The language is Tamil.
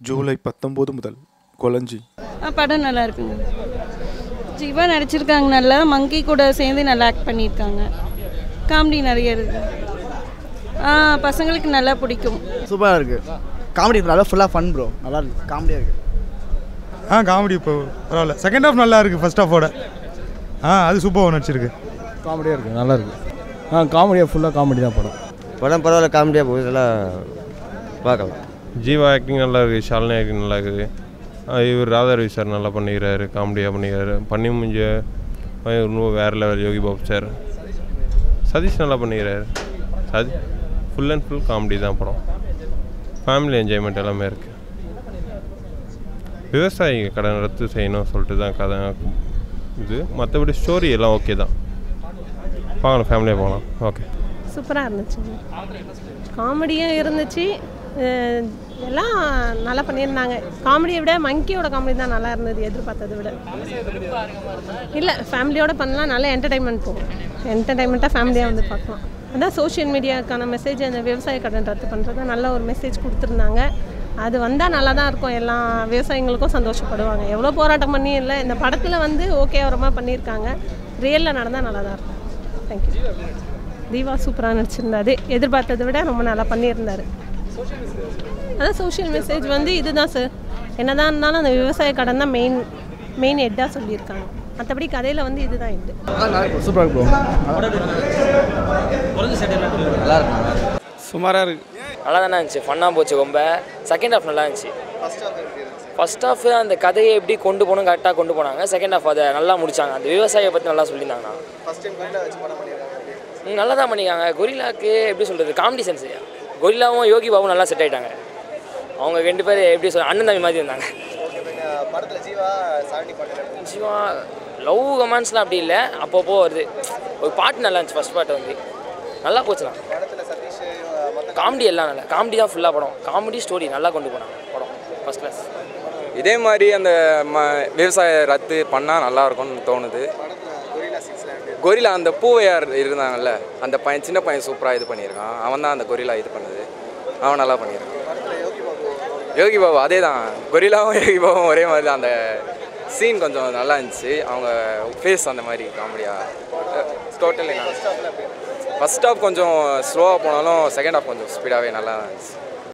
ஜூலை பத்தொம்போது முதல் கொலஞ்சி ஆ படம் நல்லா இருக்குங்க ஜீவா நடிச்சிருக்காங்க நல்லா மங்கி கூட சேர்ந்து நல்லா ஆக்ட் பண்ணியிருக்காங்க காமெடி நிறைய இருக்கு ஆ பசங்களுக்கு நல்லா பிடிக்கும் சூப்பராக இருக்குது காமெடி நல்லா ஃபுல்லாக ஃபன் ப்ரோ நல்லா இருக்கு காமெடியாக இருக்குது ஆ காமெடி இப்போ பரவாயில்ல செகண்ட் ஹாஃப் நல்லா இருக்குது ஃபர்ஸ்ட் ஹாஃபோட ஆ அது சூப்பராக நடிச்சிருக்கு காமெடியாக இருக்குது நல்லா இருக்கு ஆ காமெடியாக ஃபுல்லாக காமெடி தான் படம் படம் பரவாயில்ல காமெடியாக போகுது நல்லா பார்க்கலாம் ஜீவா ஆக்டிங் நல்லா இருக்குது ஷாலினி ஆக்டிங் நல்லா இருக்குது அஹ் இவர் ராதாரவி சார் நல்லா பண்ணிக்கிறாரு காமெடியாக பண்ணிக்கிறாரு பண்ணி முடிஞ்ச இன்னும் வேறு லெவல் யோகி பாபு சார் சதீஷ் நல்லா பண்ணிக்கிறாரு சதி ஃபுல் அண்ட் ஃபுல் காமெடி தான் படம் ஃபேமிலி என்ஜாய்மெண்ட் எல்லாமே இருக்குது விவசாயி கடன் ரத்து செய்யணும் சொல்லிட்டு தான் கதை இது மற்றபடி ஸ்டோரி எல்லாம் ஓகே தான் பார்க்கலாம் ஃபேமிலியாக போகலாம் ஓகே சூப்பராக இருந்துச்சு காமெடியும் இருந்துச்சு அஹ் எல்லாம் நல்லா பண்ணியிருந்தாங்க காமெடியை விட மங்கியோட காமெடி தான் நல்லா இருந்தது எதிர்பார்த்ததை விட இல்லை ஃபேமிலியோட பண்ணலாம் நல்ல என்டர்டைன்மெண்ட் போகும் என்டர்டைன்மெண்ட்டாக ஃபேமிலியாக வந்து பார்க்கலாம் அதான் சோஷியல் மீடியாவுக்கான மெசேஜ் அந்த விவசாய கடன் ரத்து பண்ணுறது நல்ல ஒரு மெசேஜ் கொடுத்துருந்தாங்க அது வந்தால் நல்லா தான் இருக்கும் எல்லா விவசாயிங்களுக்கும் சந்தோஷப்படுவாங்க எவ்வளோ போராட்டம் பண்ணி இல்லை இந்த படத்தில் வந்து ஓகே வரமாக பண்ணியிருக்காங்க ரியலில் நடந்தால் நல்லா தான் இருக்கும் தேங்க்யூ தீபா சூப்பராக நடிச்சிருந்தாரு எதிர்பார்த்ததை விட ரொம்ப நல்லா பண்ணியிருந்தாரு அதான் சோஷியல் மெசேஜ் வந்து இதுதான் சார் என்னதான் இருந்தாலும் அந்த விவசாய கடன் தான் மெயின் மெயின் ஹெட்டாக சொல்லியிருக்காங்க மற்றபடி கதையில் வந்து இதுதான் ஹெட்டு சூப்பராக இருக்கு ப்ரோ சுமாராக இருக்கு நல்லா தானே இருந்துச்சு ஃபன்னாக போச்சு ரொம்ப செகண்ட் ஹாஃப் நல்லா இருந்துச்சு ஃபர்ஸ்ட் ஹாஃப் அந்த கதையை எப்படி கொண்டு போகணும் கரெக்டாக கொண்டு போனாங்க செகண்ட் ஹாஃப் அதை நல்லா முடிச்சாங்க அந்த விவசாயியை பற்றி நல்லா சொல்லியிருந்தாங்கண்ணா ம், நல்லா தான் பண்ணியிருக்காங்க கொரில்லாக்கு எப்படி சொல்கிறது காமெடி சென்ஸ் கொரில்லாவும் யோகி பாபும் நல்லா செட் ஆயிட்டாங்க அவங்க ரெண்டு பேர் எப்படி சொல்ல அண்ணன் தம்பி மாதிரி இருந்தாங்க ஜீவா லவ் கமெண்ட்ஸ்லாம் அப்படி இல்லை அப்பப்போ வருது ஒரு பாட்டு நல்லா இருந்துச்சு ஃபர்ஸ்ட் பாட்டு வந்து நல்லா போச்சுண்ணா காமெடி எல்லாம் நல்லா காமெடி தான் ஃபுல்லாக படம் காமெடி ஸ்டோரி நல்லா கொண்டு போனாங்க படம் ஃபர்ஸ்ட் கிளாஸ் இதே மாதிரி அந்த ம விவசாய ரத்து பண்ணால் நல்லா இருக்கும்னு தோணுது கொரிலா அந்த பூவையார் இருந்தாங்கல்ல அந்த பையன் சின்ன பையன் சூப்பராக இது பண்ணியிருக்கான் அவன் தான் அந்த கொரிலா இது பண்ணது அவன் நல்லா பண்ணியிருக்கான் யோகி பாபு அதே தான் கொரிலாவும் யோகி பாபும் ஒரே மாதிரி தான் அந்த சீன் கொஞ்சம் நல்லா இருந்துச்சு அவங்க ஃபேஸ் அந்த மாதிரி காமெடியாக டோட்டலி ஃபஸ்ட் ஹாஃப் கொஞ்சம் ஸ்லோவாக போனாலும் செகண்ட் ஹாஃப் கொஞ்சம் ஸ்பீடாகவே நல்லா இருந்துச்சு